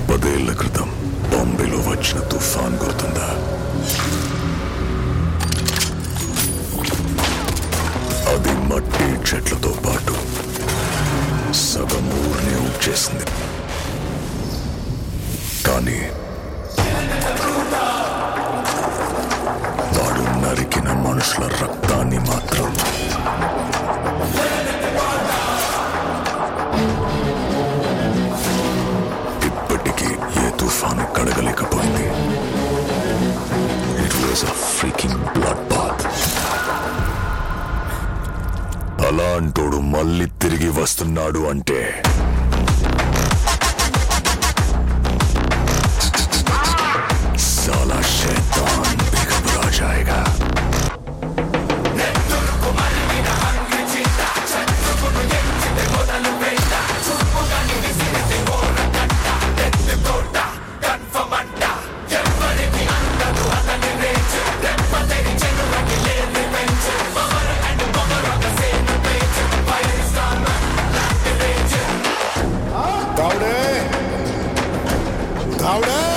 పదేళ్ల క్రితం బాంబేలో వచ్చిన తుఫాన్ గుర్తుందా అది మట్టి చెట్లతో పాటు సగం ఊరిని చేసింది కానీ వాడు నరికిన మనుషుల రక్తాన్ని మాత్రం ఇప్పటికీ ఏ తుఫాను కడగలేకపోయింది it was a freaking blood bath అలాంటోడు మళ్ళీ తిరిగి వస్తున్నాడు అంటే साला शैतान भी घबरा जाएगा गावडे गावडे